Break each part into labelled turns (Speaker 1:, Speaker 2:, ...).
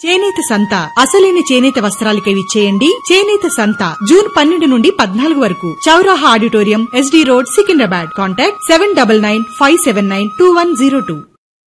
Speaker 1: చేనేత సంత అసలైన చేనేత వస్త్రాలకై విచ్చేయండి చేనేత సంత జూన్ పన్నెండు నుండి పద్నాలుగు వరకు Chowraha auditorium SD road Secunderabad contact seven double nine five seven nine two one zero two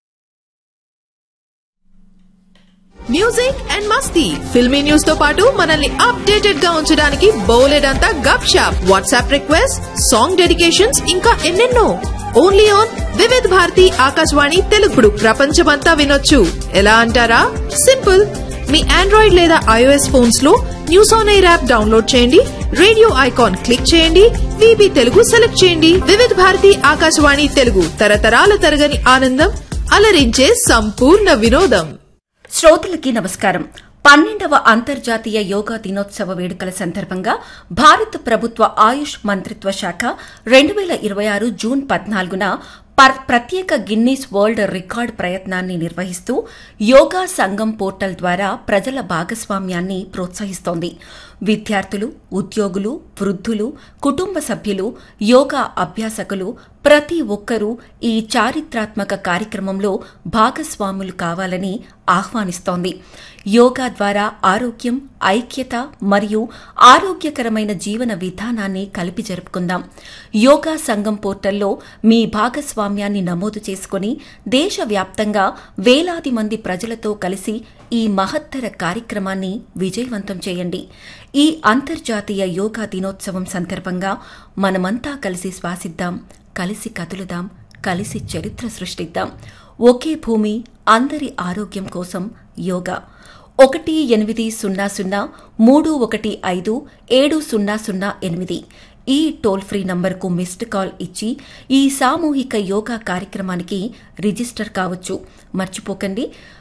Speaker 2: music and masti filmy news తో పాటు మనల్ని అప్డేటెడ్ గా ఉంచడానికి బోలెడ్ అంతా gupshup WhatsApp request song dedications ఇంకా ఎన్నెన్నో ఓన్లీ ఆన్ వివిధ్ భారతి ఆకాశవాణి తెలుగుడు ప్రపంచమంతా వినొచ్చు ఎలా అంటారా సింపుల్ మీ ఆండ్రాయిడ్ లేదా ఐఓఎస్ ఫోన్స్ లో news on air app download చేయండి రేడియో ఐకాన్ క్లిక్ చేయండి విబి తెలుగు సెలెక్ట్ చేయండి వివిధ భారతి ఆకాశవాణి తెలుగు తరతరాల తరగని ఆనందం అలరించే సంపూర్ణ వినోదం
Speaker 3: శ్రోతలకి నమస్కారం పన్నెండవ అంతర్జాతీయ యోగా దినోత్సవ వేడుకల సందర్భంగా భారత ప్రభుత్వ ఆయుష్ మంత్రిత్వ శాఖ రెండు వేల ఇరవై ఆరు జూన్ పద్నాలుగున పర్- ప్రత్యేక గిన్నీస్ వరల్డ్ రికార్డ్ ప్రయత్నాన్ని నిర్వహిస్తూ యోగా సంఘం పోర్టల్ ద్వారా ప్రజల భాగస్వామ్యాన్ని ప్రోత్సహిస్తోంది విద్యార్థులు ఉద్యోగులు వృద్ధులు కుటుంబ సభ్యులు యోగా అభ్యాసకులు ప్రతి ఒక్కరూ ఈ చారిత్రాత్మక కార్యక్రమంలో భాగస్వాములు కావాలని ఆహ్వానిస్తోంది యోగా ద్వారా ఆరోగ్యం ఐక్యత మరియు ఆరోగ్యకరమైన జీవన విధానాన్ని కలిపి జరుపుకుందాం యోగా సంఘం పోర్టల్లో మీ భాగస్వామ్యాన్ని నమోదు చేసుకుని దేశవ్యాప్తంగా వేలాది మంది ప్రజలతో కలిసి ఈ మహత్తర కార్యక్రమాన్ని విజయవంతం చేయండి ఈ అంతర్జాతీయ యోగా దినోత్సవం సందర్భంగా మనమంతా కలిసి శ్వాసిద్దాం కలిసి కదులుదాం కలిసి చరిత్ర సృష్టిద్దాం ఒకే భూమి అందరి ఆరోగ్యం కోసం యోగా ఒకటి ఎనిమిది సున్నా సున్నా మూడు ఒకటి ఐదు ఏడు సున్నా సున్నా ఎనిమిది ఈ టోల్ ఫ్రీ నంబర్కు మిస్డ్ కాల్ ఇచ్చి ఈ సామూహిక యోగా కార్యక్రమానికి రిజిస్టర్ కావచ్చు మర్చిపోకండి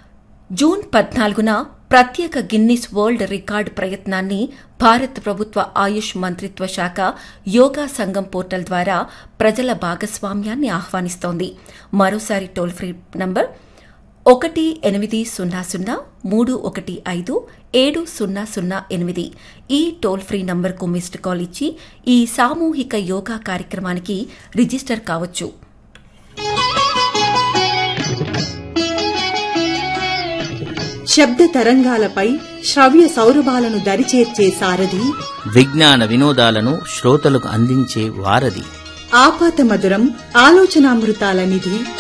Speaker 3: జూన్ పద్నాలుగున ప్రత్యేక గిన్నిస్ వరల్డ్ రికార్డ్ ప్రయత్నాన్ని భారత ప్రభుత్వ ఆయుష్ మంత్రిత్వ శాఖ యోగా సంఘం పోర్టల్ ద్వారా ప్రజల భాగస్వామ్యాన్ని ఆహ్వానిస్తోంది మరోసారి టోల్ ఫ్రీ నంబర్ ఒకటి ఎనిమిది సున్నా సున్నా మూడు ఒకటి ఐదు ఏడు సున్నా సున్నా ఎనిమిది ఈ టోల్ ఫ్రీ నంబర్కు మిస్డ్ కాల్ ఇచ్చి ఈ సామూహిక యోగా కార్యక్రమానికి రిజిస్టర్ కావచ్చు
Speaker 1: శబ్ద తరంగాలపై శ్రవ్య సౌరభాలను దరిచేర్చే సారథి
Speaker 4: విజ్ఞాన వినోదాలను శ్రోతలకు అందించే వారధి
Speaker 1: ఆపాత మధురం ఆలోచనామృతాల నిధి